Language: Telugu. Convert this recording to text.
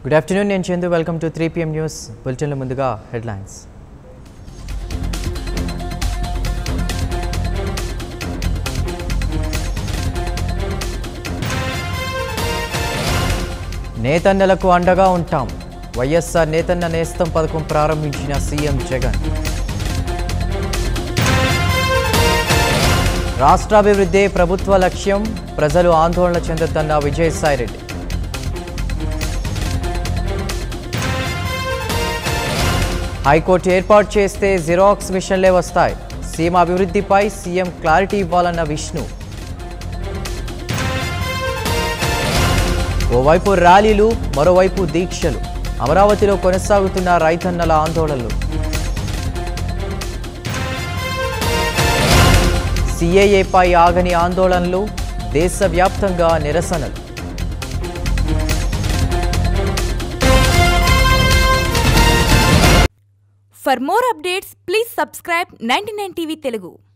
గుడ్ ఆఫ్టర్నూన్ నేను Chandu welcome to three PM news బులెటిన్ల ముందుగా హెడ్లైన్స్ నేతన్నలకు అండగా ఉంటాం వైఎస్ఆర్ నేతన్న నేస్తం పథకం ప్రారంభించిన సీఎం జగన్ రాష్ట్రాభివృద్ధి ప్రభుత్వ లక్ష్యం ప్రజలు ఆందోళన చెందొద్దన్న విజయసాయిరెడ్డి హైకోర్టు ఏర్పాటు చేస్తే జిరాక్స్ మిషన్లే వస్తాయి సీమ అభివృద్ధిపై సీఎం క్లారిటీ ఇవ్వాలన్న విష్ణు ఓవైపు ర్యాలీలు మరోవైపు దీక్షలు అమరావతిలో కొనసాగుతున్న రైతన్నల ఆందోళనలు సిఏఏపై ఆగని ఆందోళనలు దేశవ్యాప్తంగా నిరసనలు For more updates, please subscribe 99 TV Telugu.